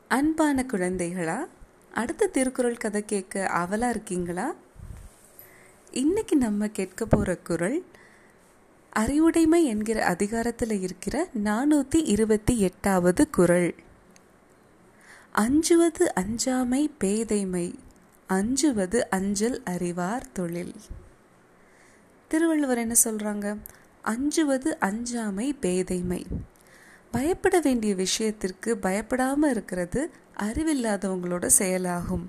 அன்பான குழந்தைகளா அடுத்த திருக்குறள் கதை கேட்க ஆவலா இருக்கீங்களா இன்னைக்கு நம்ம கேட்க போற குறள் அறிவுடைமை என்கிற அதிகாரத்தில் இருக்கிற நானூற்றி இருபத்தி எட்டாவது குறள் அஞ்சுவது அஞ்சாமை பேதைமை அஞ்சுவது அஞ்சல் அறிவார் தொழில் திருவள்ளுவர் என்ன சொல்றாங்க அஞ்சுவது அஞ்சாமை பேதைமை பயப்பட வேண்டிய விஷயத்திற்கு பயப்படாம இருக்கிறது அறிவில்லாதவங்களோட செயலாகும்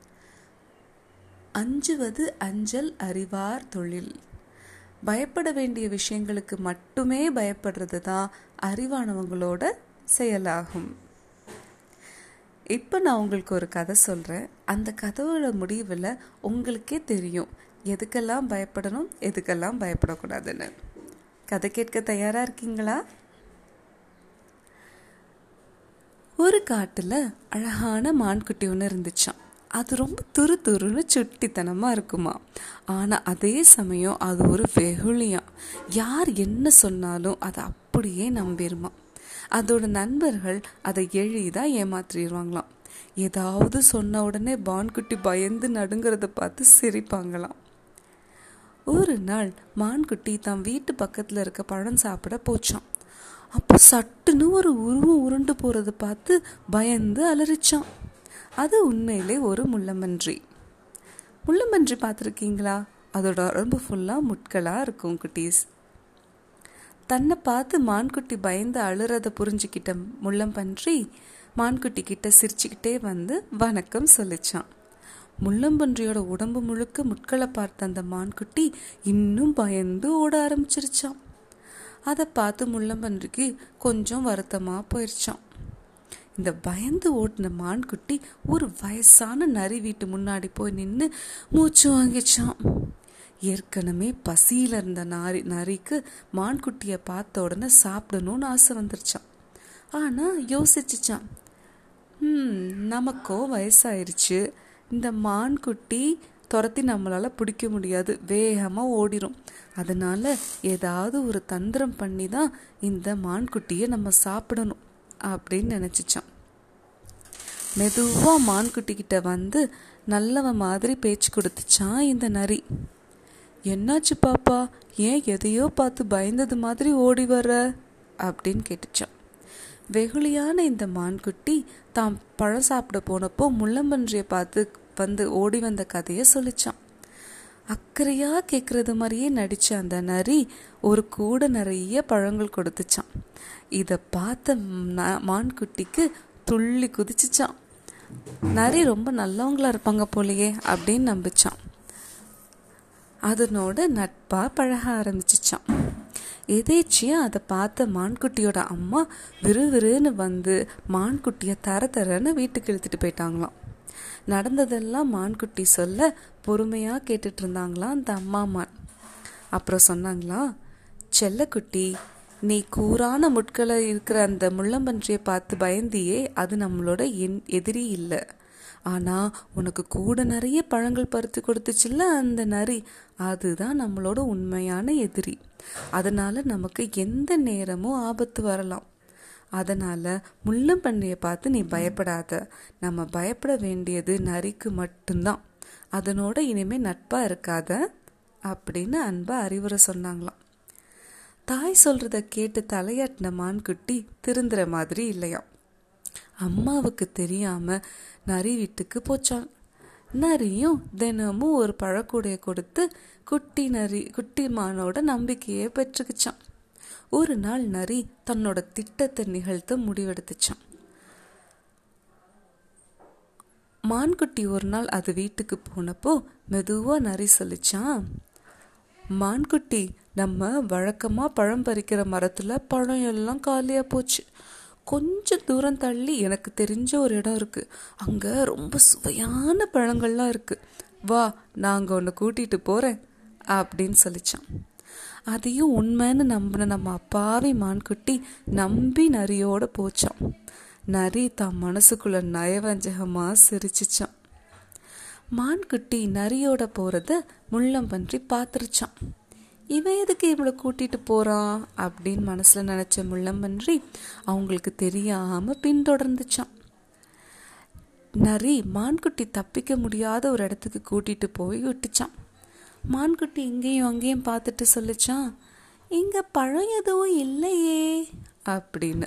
அஞ்சுவது அஞ்சல் அறிவார் தொழில் பயப்பட வேண்டிய விஷயங்களுக்கு மட்டுமே பயப்படுறது தான் அறிவானவங்களோட செயலாகும் இப்போ நான் உங்களுக்கு ஒரு கதை சொல்கிறேன் அந்த கதையோட முடிவில் உங்களுக்கே தெரியும் எதுக்கெல்லாம் பயப்படணும் எதுக்கெல்லாம் பயப்படக்கூடாதுன்னு கதை கேட்க தயாராக இருக்கீங்களா ஒரு காட்டுல அழகான மான்குட்டி ஒன்று இருந்துச்சாம் அது ரொம்ப துரு துருன்னு சுட்டித்தனமாக இருக்குமா ஆனால் அதே சமயம் அது ஒரு வெகுளியாம் யார் என்ன சொன்னாலும் அதை அப்படியே நம்பிருமா அதோட நண்பர்கள் அதை எளிதாக ஏமாற்றிடுவாங்களாம் ஏதாவது சொன்ன உடனே பான்குட்டி பயந்து நடுங்கிறத பார்த்து சிரிப்பாங்களாம் ஒரு நாள் மான்குட்டி தன் வீட்டு பக்கத்தில் இருக்க பழம் சாப்பிட போச்சான் அப்போ சட்டுன்னு ஒரு உருவம் உருண்டு போறதை பார்த்து பயந்து அலறிச்சான் அது உண்மையிலே ஒரு முள்ளமன்றி முள்ளமன்றி பார்த்துருக்கீங்களா அதோட உடம்பு ஃபுல்லாக முட்களாக இருக்கும் குட்டீஸ் தன்னை பார்த்து மான்குட்டி பயந்து அழுறத புரிஞ்சுக்கிட்ட முள்ளம்பன்றி மான்குட்டி கிட்ட சிரிச்சுக்கிட்டே வந்து வணக்கம் சொல்லிச்சான் முள்ளம்பன்றியோட உடம்பு முழுக்க முட்களை பார்த்த அந்த மான்குட்டி இன்னும் பயந்து ஓட ஆரம்பிச்சிருச்சான் அதை பார்த்து முள்ளம்பன்றிக்கு கொஞ்சம் வருத்தமாக போயிடுச்சான் இந்த பயந்து ஓட்டின மான்குட்டி ஒரு வயசான நரி வீட்டு முன்னாடி போய் நின்று மூச்சு வாங்கிச்சான் ஏற்கனவே பசியில் இருந்த நாரி நரிக்கு மான்குட்டியை பார்த்த உடனே சாப்பிடணும்னு ஆசை வந்துருச்சான் ஆனால் யோசிச்சுச்சான் ம் நமக்கோ வயசாயிருச்சு இந்த மான்குட்டி துரத்தி நம்மளால் பிடிக்க முடியாது வேகமாக ஓடிரும் அதனால ஏதாவது ஒரு தந்திரம் பண்ணி தான் இந்த மான்குட்டியை நம்ம சாப்பிடணும் அப்படின்னு நினச்சிச்சான் மெதுவாக மான்குட்டி கிட்ட வந்து நல்லவன் மாதிரி பேச்சு கொடுத்துச்சான் இந்த நரி என்னாச்சு பாப்பா ஏன் எதையோ பார்த்து பயந்தது மாதிரி ஓடி வர அப்படின்னு கேட்டுச்சான் வெகுளியான இந்த மான்குட்டி தாம் பழம் சாப்பிட போனப்போ முள்ளம்பன்றியை பார்த்து வந்து ஓடி வந்த கதையை சொல்லிச்சான் அக்கறையா கேட்கறது மாதிரியே நடிச்ச அந்த நரி ஒரு கூட நிறைய பழங்கள் கொடுத்துச்சான் இதை பார்த்த மான்குட்டிக்கு துள்ளி குதிச்சுச்சான் நரி ரொம்ப நல்லவங்களா இருப்பாங்க போலயே அப்படின்னு நம்பிச்சான் அதனோட நட்பா பழக ஆரம்பிச்சிச்சான் எதேச்சியா அதை பார்த்த மான்குட்டியோட அம்மா விறுவிறுன்னு வந்து மான்குட்டியை தர தரன்னு வீட்டுக்கு இழுத்துட்டு போயிட்டாங்களாம் நடந்ததெல்லாம் மான்குட்டி சொல்ல பொறுமையா கேட்டுட்டு இருந்தாங்களாம் அந்த அம்மா மான் அப்புறம் சொன்னாங்களா செல்லக்குட்டி நீ கூரான முட்களை இருக்கிற அந்த முள்ளம்பன்றியை பார்த்து பயந்தியே அது நம்மளோட என் எதிரி இல்லை ஆனா உனக்கு கூட நிறைய பழங்கள் பறித்து கொடுத்துச்சுல்ல அந்த நரி அதுதான் நம்மளோட உண்மையான எதிரி அதனால நமக்கு எந்த நேரமும் ஆபத்து வரலாம் அதனால முள்ளம்பன்றியை பார்த்து நீ பயப்படாத நம்ம பயப்பட வேண்டியது நரிக்கு மட்டும்தான் அதனோட இனிமே நட்பா இருக்காத அப்படின்னு அன்பா அறிவுரை சொன்னாங்களாம் தாய் சொல்றத கேட்டு தலையாட்டின மான்குட்டி திருந்துற மாதிரி இல்லையாம் அம்மாவுக்கு தெரியாம நரி வீட்டுக்கு போச்சான் நரியும் தினமும் ஒரு பழக்கூடைய கொடுத்து குட்டி நரி குட்டி மானோட நம்பிக்கையை பெற்றுக்குச்சான் ஒரு நாள் நரி தன்னோட திட்டத்தை நிகழ்த்த முடிவெடுத்துச்சான் மான்குட்டி ஒரு நாள் அது வீட்டுக்கு போனப்போ மெதுவா நரி சொல்லிச்சான் மான்குட்டி நம்ம வழக்கமா பழம் பறிக்கிற மரத்துல பழம் எல்லாம் காலியா போச்சு கொஞ்சம் தூரம் தள்ளி எனக்கு தெரிஞ்ச ஒரு இடம் இருக்கு அங்க ரொம்ப சுவையான பழங்கள்லாம் இருக்கு வா நாங்க உன்னை கூட்டிட்டு போறேன் அப்படின்னு சொல்லிச்சான் அதையும் உண்மைன்னு நம்பின நம்ம அப்பாவி மான்குட்டி நம்பி நரியோட போச்சான் நரி தான் மனசுக்குள்ள நயவஞ்சகமா சிரிச்சிச்சான் மான்குட்டி நரியோட போறத முள்ளம்பன்றி பார்த்துருச்சான் இவன் எதுக்கு இவளை கூட்டிட்டு போறான் அப்படின்னு மனசுல நினைச்ச முள்ளம்பன்றி அவங்களுக்கு தெரியாம பின்தொடர்ந்துச்சான் நரி மான்குட்டி தப்பிக்க முடியாத ஒரு இடத்துக்கு கூட்டிட்டு போய் விட்டுச்சான் மான்குட்டி இங்கேயும் அங்கேயும் பார்த்துட்டு சொல்லிச்சான் இங்க பழம் எதுவும் இல்லையே அப்படின்னு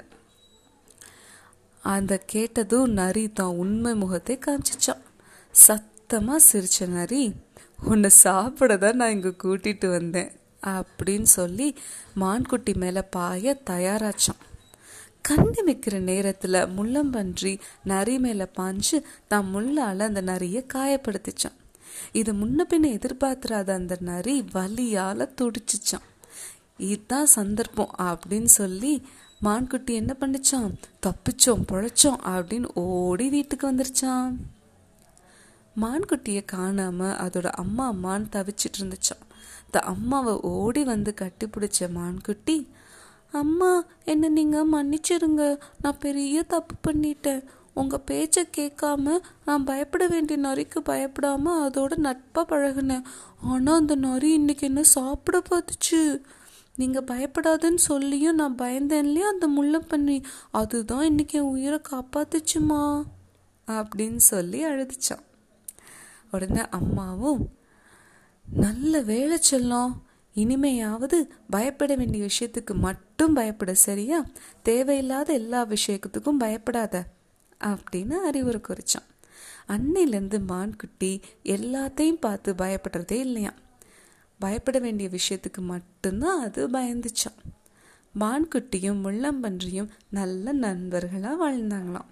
அந்த கேட்டதும் நரி தான் உண்மை முகத்தை காமிச்சிச்சான் சத்தமா சிரிச்ச நரி உன்னை சாப்பிட தான் நான் இங்க கூட்டிட்டு வந்தேன் அப்படின்னு சொல்லி மான்குட்டி மேல பாய தயாராச்சான் கண்ணு வைக்கிற நேரத்துல முள்ளம்பன்றி நரி மேல பாஞ்சு தான் முள்ளால அந்த நரிய காயப்படுத்திச்சான் இது முன்ன பின்ன எதிர்பார்த்திராத அந்த நரி வலியால துடிச்சிச்சான் இதுதான் சந்தர்ப்பம் அப்படின்னு சொல்லி மான்குட்டி என்ன பண்ணுச்சான் தப்பிச்சோம் பொழைச்சோம் அப்படின்னு ஓடி வீட்டுக்கு வந்துருச்சான் மான்குட்டியை காணாம அதோட அம்மா அம்மான்னு தவிச்சிட்டு இருந்துச்சான் த அம்மாவை ஓடி வந்து கட்டி பிடிச்ச மான்குட்டி அம்மா என்ன நீங்க மன்னிச்சிருங்க நான் பெரிய தப்பு பண்ணிட்டேன் உங்க பேச்ச கேட்காம நான் பயப்பட வேண்டிய நரிக்கு பயப்படாம அதோட நட்பா பழகினேன் ஆனா அந்த நரி இன்னைக்கு என்ன சாப்பிட பார்த்துச்சு நீங்க பயப்படாதுன்னு சொல்லியும் நான் பயந்தேன் இல்லையா அந்த முள்ள பண்ணி அதுதான் இன்னைக்கு என் உயிரை காப்பாத்துச்சுமா அப்படின்னு சொல்லி அழுதுச்சான் உடனே அம்மாவும் நல்ல வேலை செல்லம் இனிமையாவது பயப்பட வேண்டிய விஷயத்துக்கு மட்டும் பயப்பட சரியா தேவையில்லாத எல்லா விஷயத்துக்கும் பயப்படாத அப்படின்னு அறிவுரை குறிச்சான் அன்னையிலேருந்து மான்குட்டி எல்லாத்தையும் பார்த்து பயப்படுறதே இல்லையா பயப்பட வேண்டிய விஷயத்துக்கு மட்டும்தான் அது பயந்துச்சான் மான்குட்டியும் முள்ளம்பன்றியும் நல்ல நண்பர்களாக வாழ்ந்தாங்களாம்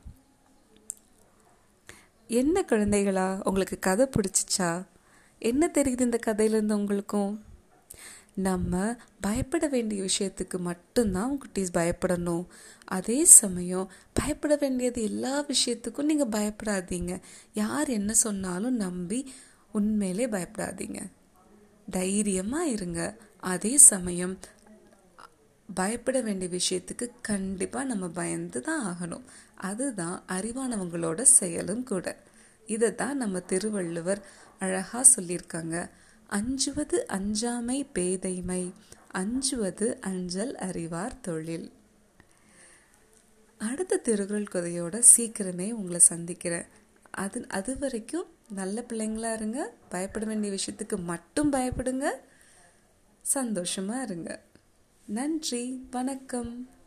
என்ன குழந்தைகளா உங்களுக்கு கதை பிடிச்சிச்சா என்ன தெரியுது இந்த கதையிலேருந்து உங்களுக்கும் நம்ம பயப்பட வேண்டிய விஷயத்துக்கு மட்டும்தான் குட்டீஸ் பயப்படணும் அதே சமயம் பயப்பட வேண்டியது எல்லா விஷயத்துக்கும் நீங்கள் பயப்படாதீங்க யார் என்ன சொன்னாலும் நம்பி உண்மையிலே பயப்படாதீங்க தைரியமாக இருங்க அதே சமயம் பயப்பட வேண்டிய விஷயத்துக்கு கண்டிப்பாக நம்ம பயந்து தான் ஆகணும் அதுதான் அறிவானவங்களோட செயலும் கூட இதை தான் நம்ம திருவள்ளுவர் அழகாக சொல்லியிருக்காங்க அஞ்சுவது அஞ்சாமை பேதைமை அஞ்சுவது அஞ்சல் அறிவார் தொழில் அடுத்த திருக்குறள் கதையோட சீக்கிரமே உங்களை சந்திக்கிறேன் அது அது வரைக்கும் நல்ல பிள்ளைங்களா இருங்க பயப்பட வேண்டிய விஷயத்துக்கு மட்டும் பயப்படுங்க சந்தோஷமா இருங்க நன்றி வணக்கம்